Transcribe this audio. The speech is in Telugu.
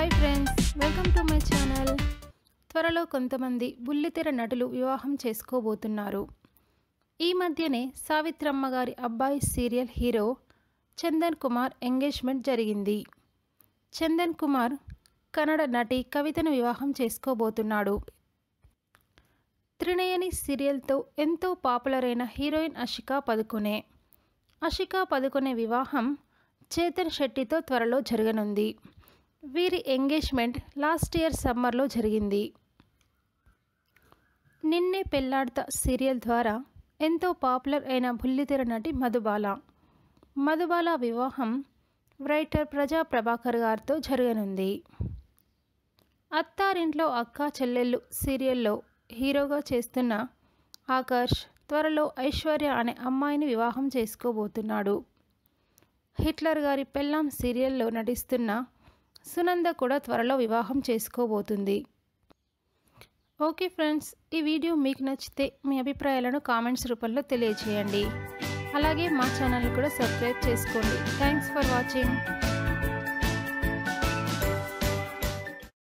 hi friends welcome to my channel త్వరలో కొంతమంది బుల్లితెర నటులు వివాహం చేసుకోబోతున్నారు ఈ మధ్యనే సావిత్రమ్మ గారి అబ్బాయి serial hero Chandan Kumar engagement జరిగింది చందన్ కుమార్ కన్నడ నటి కవితను వివాహం చేసుకోబోతున్నాడు త్రినయని సీరియల్తో ఎంతో పాపులర్ అయిన హీరోయిన్ అషికా పదుకునే అషికా పదుకునే వివాహం చేతన్ శెట్టితో త్వరలో జరగనుంది వీరి ఎంగేజ్మెంట్ లాస్ట్ ఇయర్ సమ్మర్లో జరిగింది నిన్నే పెళ్లాడతా సీరియల్ ద్వారా ఎంతో పాపులర్ అయిన బుల్లితెర నటి మధుబాల మధుబాల వివాహం రైటర్ ప్రజా ప్రభాకర్ గారితో జరగనుంది అత్తారింట్లో అక్క చెల్లెళ్ళు సీరియల్లో హీరోగా చేస్తున్న ఆకర్ష్ త్వరలో ఐశ్వర్య అనే అమ్మాయిని వివాహం చేసుకోబోతున్నాడు హిట్లర్ గారి పెళ్ళాం సీరియల్లో నటిస్తున్న సునంద కూడా త్వరలో వివాహం చేసుకోబోతుంది ఓకే ఫ్రెండ్స్ ఈ వీడియో మీకు నచ్చితే మీ అభిప్రాయాలను కామెంట్స్ రూపంలో తెలియజేయండి అలాగే మా ఛానల్ని కూడా సబ్స్క్రైబ్ చేసుకోండి థ్యాంక్స్ ఫర్ వాచింగ్